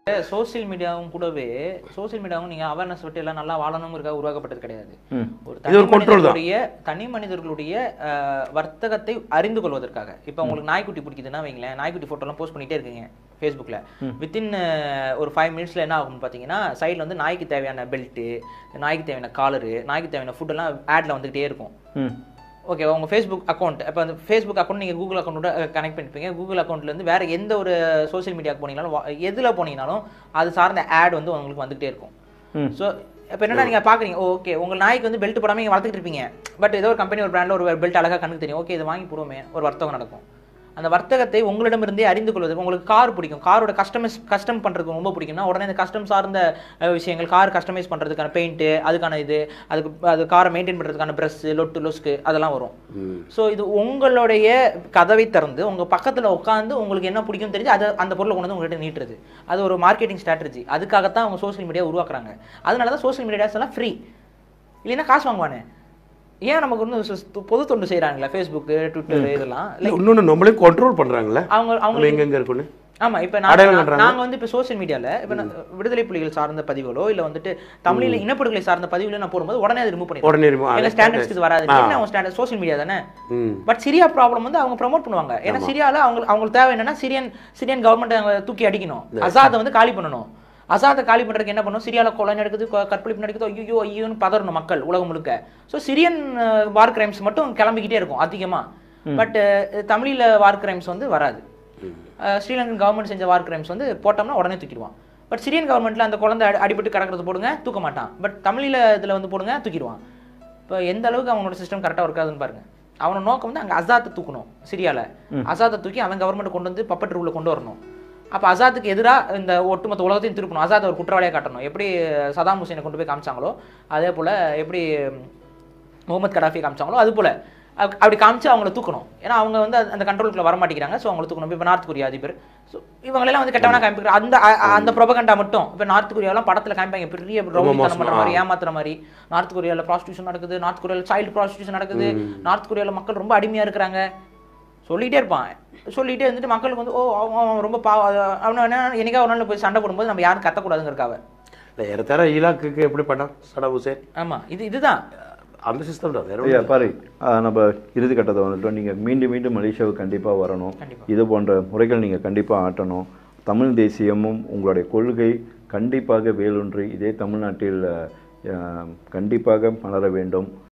Social மீடியாவும் கூடவே social மீடியாவும் நீங்க அவேர்னஸ் விட்டு எல்லாம் நல்லா வாழணுங்கிறதுக்காக உருவாக்கப்பட்டது கிடையாது ம் ஒரு இது ஒரு தனி control தான். மனிதர்களுடைய தனி மனிதர்களுடைய அஹ், வர்த்தகத்தை அறிந்து கொள்வதற்காக இப்போ உங்களுக்கு நாய்க்குட்டி பிடிக்குதுன்னா வைங்களேன் நாய்க்குட்டி photo எல்லாம் போஸ்ட் பண்ணிட்டே இருக்கீங்க ஃபேஸ்புக்கில் வித்தின் ஒரு ஃபைவ் மினிட்ஸ்ல என்ன ஆகும்னு பார்த்தீங்கன்னா சைடில் வந்து நாய்க்கு தேவையான பெல்ட்டு நாய்க்கு தேவையான காலரு நாய்க்கு தேவையான ஃபுட்டெல்லாம் ஆட்ல வந்துகிட்டே இருக்கும் ம் ஓகே உங்க ஃபேஸ்புக் அக்கௌண்ட் இப்போ அந்த ஃபேஸ்புக் அக்கௌண்ட் நீங்கள் கூகுள் அக்கௌண்ட்டோட கனெக்ட் பண்ணிப்பீங்க கூகுள் அக்கௌண்ட்லேருந்து வேற எந்த ஒரு சோஷியல் மீடியாவுக்கு போனீங்கனாலும் வா- எதுல போனீங்கனாலும் அது சார்ந்த ஆட் வந்து உங்களுக்கு வந்துகிட்டே இருக்கும் ம். ஸோ இப்போ என்னன்னா நீங்க பாக்குறீங்க ஓகே உங்க நாய்க்கு வந்து பெல்ட் போடாம நீங்க வளர்த்துட்டு இருப்பீங்க பட் ஏதோ ஒரு கம்பெனி ஒரு பிராண்ட்ல ஒரு பெல்ட் அழகா கண்ணுக்கு தெரியும் ஓகே இதை வாங்கி போடுவோமே ஒரு வர்த்தகம் நடக்கும் அந்த வர்த்தகத்தை உங்களிடமிருந்தே அறிந்து கொள்வதற்கு உங்களுக்கு கார் பிடிக்கும் காரோட கஸ்டமைஸ் கஸ்டம் பண்றதுக்கு ரொம்ப பிடிக்கும்னா உடனே இந்த கஸ்டம் சார்ந்த அஹ், விஷயங்கள் கார் கஸ்டமைஸ் பண்றதுக்கான பெயிண்ட் அதுக்கான இது அதுக்கு அது காரை மெயின்டைன் பண்றதுக்கான பிரஷ் லொட்டு லொஸ்க்கு அதெல்லாம் வரும் ஸோ இது உங்களுடைய கதவை திறந்து உங்க பக்கத்துல உட்காந்து உங்களுக்கு என்ன பிடிக்கும் தெரிஞ்சு அதை அந்த பொருளை கொண்டு வந்து உங்கள்கிட்ட நீட்டுறது அது ஒரு மார்க்கெட்டிங் ஸ்ட்ராட்டஜி அதுக்காகத்தான் அவங்க சோஷியல் மீடியா உருவாக்குறாங்க அதனால தான் சோஷியல் மீடியாஸ் எல்லாம் ஃப்ரீ இல்லைன்னா காசு வாங்குவானே ஏன் நமக்கு வந்து சு- பொது தொண்டு செய்றாங்களா ஃபேஸ்புக்கு ட்விட்டர் இதெல்லாம் இல்ல இன்னொன்னு நம்மளே கண்ட்ரோல் பண்றாங்கல்ல அவங்க அவங்க நம்ம எங்க எங்க இருக்குன்னு ஆமா இப்ப அடையாளம் நாங்க கட்டுறாங்க. நாங்க வந்து இப்ப சோஷியல் மீடியால இப்ப நான் விடுதலை புலிகள் சார்ந்த பதிவுகளோ இல்ல வந்துட்டு தமிழில் இனப்படுகொலை சார்ந்த பதிவுகளோ நான் போடும்போது உடனே அதை ரிமூவ் பண்ணிடுவோம் உடனே remove- எங்க அது- ஸ்டாண்டர்ட்ஸ்க்கு இது வராது ஆ. என்ன அவங்க ஸ்டாண்டர்ட் சோஷியல் மீடியா தானே ம் பட் சிரியா ப்ராப்ளம் வந்து அவங்க ப்ரோமோட் பண்ணுவாங்க ஏன்னா சிரியால அவங்க அவங்களுக்கு தேவை என்னன்னா சிரியன் சிரியன் கவர்மெண்ட் அவங்க தூக்கி அடிக்கணும் அசாதை வந்து காலி பண்ணணும் அசாதை காலி பண்றதுக்கு என்ன பண்ணணும் சிரியால கொலை நடக்குது கொ- கற்பழிப்பு நடக்குது ஐயோ ஐயோன்னு பதறணும் மக்கள் உலகம் முழுக்க ஸோ சிரியன் வார் கிரைம்ஸ் மட்டும் கிளம்பிக்கிட்டே இருக்கும் அதிகமா பட் தமிழில் வார் கிரைம்ஸ் வந்து வராது அஹ், ஸ்ரீலங்கன் கவர்மெண்ட் செஞ்ச வார் கிரைம்ஸ் வந்து போட்டோம்னா உடனே தூக்கிடுவான் பட் சிரியன் கவர்மெண்ட்ல அந்த குழந்தை அடி- அடிபட்டு கிடக்கிறது போடுங்க தூக்க மாட்டான் பட் தமிழில் இதில் வந்து போடுங்க தூக்கிடுவான் இப்போ எந்த அளவுக்கு அவனோட சிஸ்டம் கரெக்டாக ஒர்க் ஆகுதுன்னு பாருங்க அவனோட நோக்கம் வந்து அங்கே அசாத்தை தூக்கணும் சிரியால அசாத்தை தூக்கி அவன் கவர்மெண்ட் கொண்டு வந்து பப்பட் ரூலில் கொண்டு வரணும் அப்போ அசாத்துக்கு எதிராக இந்த ஒட்டுமொத்த உலகத்தையும் திருப்பணும் அசாத் ஒரு குற்றவாளியாக காட்டணும் எப்படி சதாம் ஹுசேனை கொண்டு போய் காமிச்சாங்களோ அதே போல் எப்படி முகமது கடாஃபி காமிச்சாங்களோ அது போல் அப்படி காமிச்சு அவங்கள தூக்கணும் ஏன்னா அவங்க வந்து அந்த- அந்த கண்ட்ரோலுக்குள்ள வர மாட்டேங்கிறாங்க ஸோ அவங்கள தூக்கணும் இப்போ நார்த் கொரியா அதிபர் ஸோ இவங்களெல்லாம் வந்து கெட்டவனா காமிக்கிறாங்க அந்த அ- அ- அந்த ப்ரொபகண்டா மட்டும் இப்போ நார்த் கொரியாலாம் படத்தில் காமிப்பாங்க பெரிய ரவுடித்தனம் பண்ற மாதிரி ஏமாத்துற மாதிரி நார்த் கொரியாவில் ப்ராஸ்டியூஷன் நடக்குது நார்த் கொரியாவில் சைல்டு ப்ராஸ்டியூஷன் நடக்குது நார்த் கொரியாவில் மக்கள் ரொம்ப அடிமையா இருக்கிறாங்க சொல்லிட்டே இருப்பான் சொல்லிட்டே இருந்துட்டு மக்களுக்கு வந்து ஓ அவன் அவன் ரொம்ப பாவ அவனை என்ன என்னைக்கா ஒரு நாள் போய் சண்டை போடும்போது நம்ம யாரும் கத்தக்கூடாதுங்கிறக்காக இல்ல ஏறத்தாழ ஈலாக்குக்கு எப்படி பண்ணான் சடாம் ஹுசேன் ஆமா இது இதுதான் அந்த சிஸ்டம் தான் வேற ஐயா ஒண்ணும் பாரு ஆ, நம்ம இறுதி கட்டத்தை வந்துட்டோம் நீங்கள் மீண்டும் மீண்டும் மலேசியாவுக்கு கண்டிப்பாக வரணும் கண்டிப்பா. இது போன்ற முறைகள் நீங்கள் கண்டிப்பாக ஆட்டணும் தமிழ் தேசியமும் உங்களுடைய கொள்கை கண்டிப்பாக வேலூன்றி இதே தமிழ்நாட்டில் ஆ, கண்டிப்பாக மலர வேண்டும்